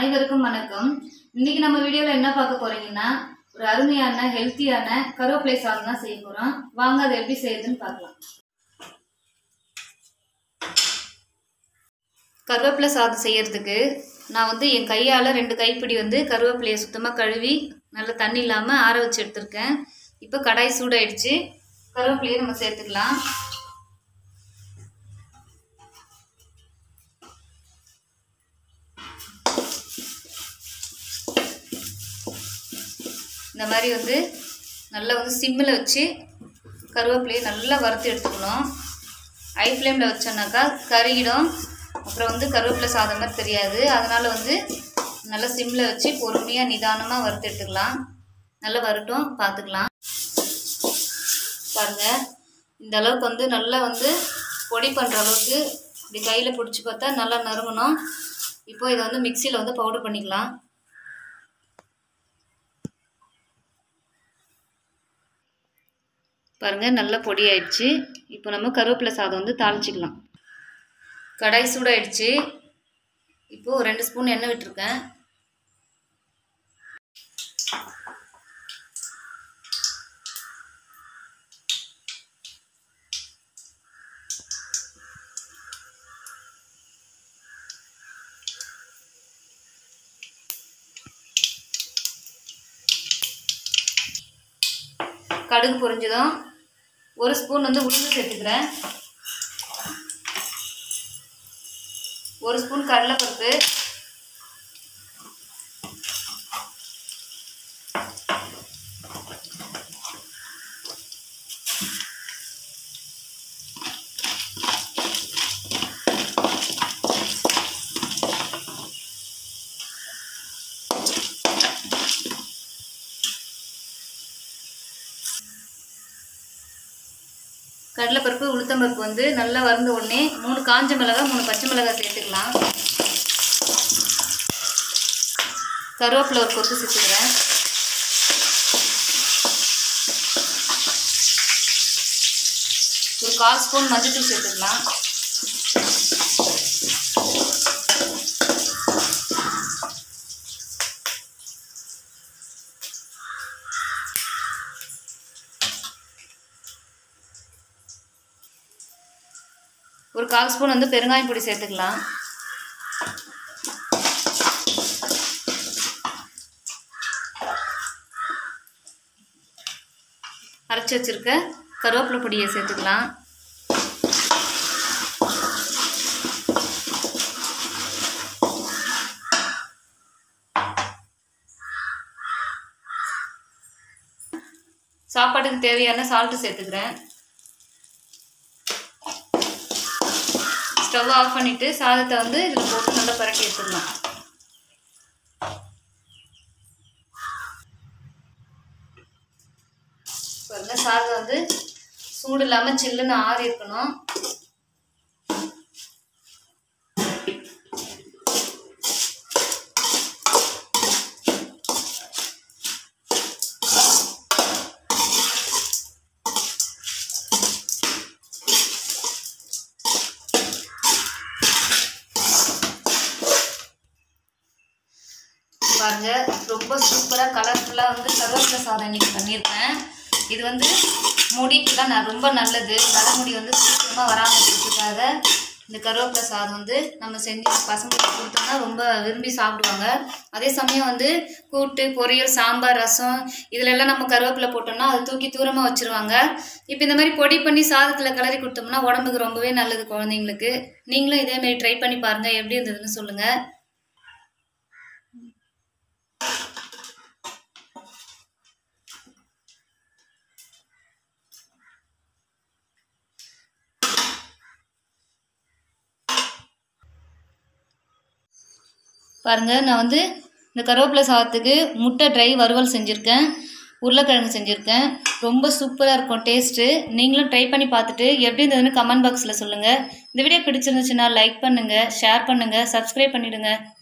அனைவருக்கும் வணக்கம் இன்னைக்கு நம்ம வீடியோல என்ன பார்க்க போறீங்கன்னா ஒரு அருமையான ஹெல்த்தியான கருவேப்பிலை சாதம் தான் செய்ய போறோம் வாங்க அதை எப்படி செய்யுதுன்னு பார்க்கலாம் கருவேப்பிலை சாதம் செய்யறதுக்கு நான் வந்து என் கையால் ரெண்டு கைப்பிடி வந்து கருவேப்பிலையை சுத்தமாக கழுவி நல்லா தண்ணி இல்லாமல் ஆற வச்சு எடுத்திருக்கேன் இப்போ கடாய் சூடாயிடுச்சு கருவேப்பிலையை நம்ம சேர்த்துக்கலாம் இந்த மாதிரி வந்து நல்லா வந்து சிம்மில் வச்சு கருவேப்பிலையை நல்லா வறுத்து எடுத்துக்கணும் ஹை ஃப்ளேமில் வச்சோன்னாக்கா கருகிடும் அப்புறம் வந்து கருவேப்பிலை சாதம் மாதிரி தெரியாது அதனால் வந்து நல்லா சிம்மில் வச்சு பொறுமையாக நிதானமாக வறுத்து எடுத்துக்கலாம் நல்லா வரட்டும் பார்த்துக்கலாம் பாருங்கள் இந்த அளவுக்கு வந்து நல்லா வந்து பொடி பண்ணுற அளவுக்கு இப்படி கையில் பிடிச்சி பார்த்தா நல்லா நறுங்கணும் இப்போ இதை வந்து மிக்சியில் வந்து பவுடர் பண்ணிக்கலாம் பாருங்கள் நல்லா பொடி ஆயிடுச்சு இப்போ நம்ம கருவேப்பிலை சாதம் வந்து தாளிச்சிக்கலாம் கடாய் சூடாயிடுச்சு இப்போ ஒரு ரெண்டு ஸ்பூன் எண்ணெய் விட்டுருக்கேன் கடுகு பொரிஞ்சதும் ஒரு ஸ்பூன் வந்து உளுந்து சேர்த்துக்கிறேன் ஒரு ஸ்பூன் கடலைப்பருப்பு கடலைப்பருப்பு உளுத்தம்பருப்பு வந்து நல்லா வறுந்த உடனே மூணு காஞ்ச மிளகாய் மூணு பச்சை மிளகாய் சேர்த்துக்கலாம் கருவேப்பிலை ஒரு கொத்து சேர்த்துக்கிறேன் ஒரு கால் ஸ்பூன் மஞ்சள்தூள் சேர்த்துக்கலாம் ஒரு கால் ஸ்பூன் வந்து பெருங்காயம் பொடி சேர்த்துக்கலாம் அரைச்சி வச்சிருக்க கருவேப்பிலை பொடியை சேர்த்துக்கலாம் சாப்பாட்டுக்கு தேவையான சால்ட்டு சேர்த்துக்கிறேன் ஸ்டவ் ஆஃப் பண்ணிவிட்டு சாதத்தை வந்து இதில் போட்டு நல்லா பரட்டி எடுத்துடலாம் பாருங்க சாதம் வந்து சூடு இல்லாமல் சில்லுன்னு ஆறி இருக்கணும் பாருங்க ரொம்ப சூப்பராக கலர்ஃபுல்லாக வந்து கருவேப்பிலை சாதம் இன்னைக்கு பண்ணியிருக்கேன் இது வந்து முடிக்கெலாம் நான் ரொம்ப நல்லது தலைமுடி வந்து சீக்கிரமாக வராமல் இருக்கிறதுக்காக இந்த கருவேப்பிலை சாதம் வந்து நம்ம செஞ்சு பசங்களுக்கு கொடுத்தோம்னா ரொம்ப விரும்பி சாப்பிடுவாங்க அதே சமயம் வந்து கூட்டு பொரியல் சாம்பார் ரசம் இதுல எல்லாம் நம்ம கருவேப்பிலை போட்டோம்னா அது தூக்கி தூரமாக வச்சுருவாங்க இப்போ இந்த மாதிரி பொடி பண்ணி சாதத்தில் கிளறி கொடுத்தோம்னா உடம்புக்கு ரொம்பவே நல்லது குழந்தைங்களுக்கு நீங்களும் இதே மாதிரி ட்ரை பண்ணி பாருங்கள் எப்படி இருந்ததுன்னு சொல்லுங்கள் பாருங்கள் நான் வந்து இந்த கருவேப்பிலை சாதத்துக்கு முட்டை ட்ரை வறுவல் செஞ்சுருக்கேன் உருளைக்கிழங்கு செஞ்சுருக்கேன் ரொம்ப சூப்பராக இருக்கும் டேஸ்ட்டு நீங்களும் ட்ரை பண்ணி பார்த்துட்டு எப்படி இருந்ததுன்னு கமெண்ட் பாக்ஸில் சொல்லுங்கள் இந்த வீடியோ பிடிச்சிருந்துச்சுன்னா லைக் பண்ணுங்கள் ஷேர் பண்ணுங்கள் சப்ஸ்கிரைப் பண்ணிவிடுங்க